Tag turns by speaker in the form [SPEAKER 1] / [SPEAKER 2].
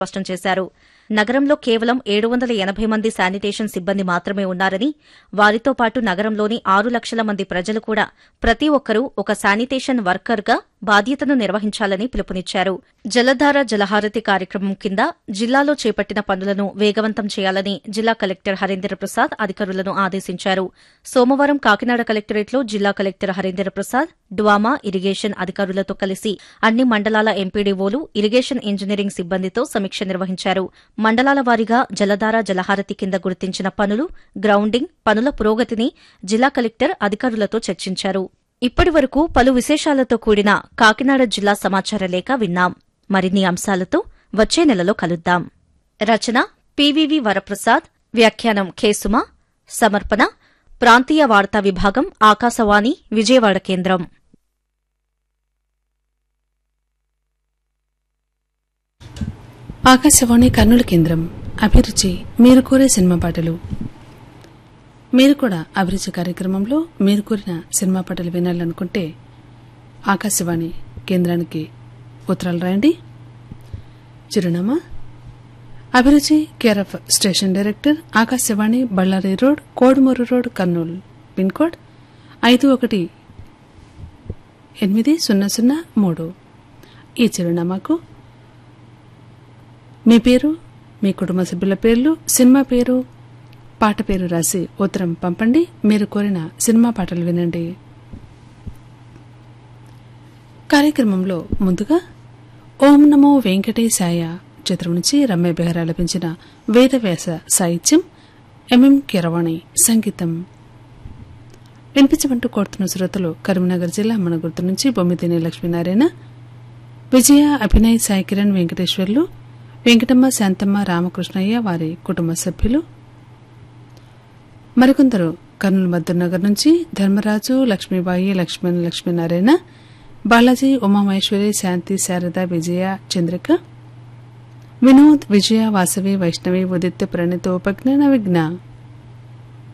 [SPEAKER 1] స్పష్టం చేశారు నగరంలో కేవలం ఏడు వందల ఎనభై మంది శానిటేషన్ సిబ్బంది మాత్రమే ఉన్నారని వారితో పాటు నగరంలోని ఆరు లక్షల మంది ప్రజలు కూడా ప్రతి ఒక్కరూ ఒక శానిటేషన్ వర్కర్గా బాధ్యతను నిర్వహించాలని పిలుపునిచ్చారు జలధార జలహారతి కార్యక్రమం కింద జిల్లాలో చేపట్టిన పనులను వేగవంతం చేయాలని జిల్లా కలెక్టర్ హరీంద్ర ప్రసాద్ అధికారులను ఆదేశించారు సోమవారం కాకినాడ కలెక్టరేట్లో జిల్లా collector Harindra Prasad DWAMA irrigation అధికారులతో కలిసి అన్ని మండలాల ఎంపీడీఓలు ఇరిగేషన్ ఇంజనీరింగ్ సిబ్బందితో సమీక్ష నిర్వహించారు మండలాల వారీగా జలధార జలహారతి కింద గుర్తించిన పనులు గ్రౌండింగ్ పనుల పురోగతిని జిల్లా కలెక్టర్ అధికారులతో చర్చించారు ఇప్పటి వరకు పలు విశేషాలతో కూడిన కాకినాడ జిల్లా సమాచార లేఖ విన్నాం మరిన్ని అంశాలతో వచ్చే నెలలో కలుద్దాం రచన పివివి వరప్రసాద్ వ్యాఖ్యానం కేసుమ సమర్పణ ప్రాంతీయ వార్తా విభాగం ఆకాశవాణి విజయవాడ కేంద్రం
[SPEAKER 2] ఆకాశవాణి కర్నూలు కేంద్రం అభిరుచి మీరు కోరే సినిమా పాటలు మీరు కూడా అభిరుచి కార్యక్రమంలో మీరు కోరిన సినిమా పాటలు వినాలనుకుంటే ఆకాశవాణి కేంద్రానికి ఉత్తరాలు రాయండి చిరునామా అభిరుచి care of station director Akashvani Ballari road Kodumuru road Kurnool pin code ఐదు ఒకటి ఎనిమిది సున్నా సున్నా మూడు ఈ చిరునామాకు మీ పేరు మీ కుటుంబ సభ్యుల పేర్లు సినిమా పేరు పాట పేరు రాసి ఉత్తరం పంపండి మీరు కోరిన సినిమా పాటలు వినండి కార్యక్రమంలో ముందుగా ఓం నమో వెంకటేశాయ చిత్రం నుంచి రమ్య బెహరా లభించిన వేదవ్యాస సాహిత్యం ఎంఎం కిరవాణి సంగీతం వినిపించమంటూ కోరుతున్న శ్రోతలు కరీంనగర్ జిల్లా మనగుర్తు నుంచి బొమ్మితిని లక్ష్మీనారాయణ విజయ అభినయ్ సాయి కిరణ్ వెంకటేశ్వర్లు వెంకటమ్మ శాంతమ్మ రామకృష్ణయ్య వారి కుటుంబ సభ్యులు మరికొందరు కర్నూలు మద్దూర్నగర్ నుంచి ధర్మరాజు లక్ష్మీబాయి లక్ష్మణ్ లక్ష్మీనారాయణ బాలాజీ ఉమామహేశ్వరి శాంతి శారద విజయ చంద్రిక వినోద్ విజయ వాసవి వైష్ణవి ఉదిత్య ప్రణితో ఉపజ్ఞాన విజ్ఞ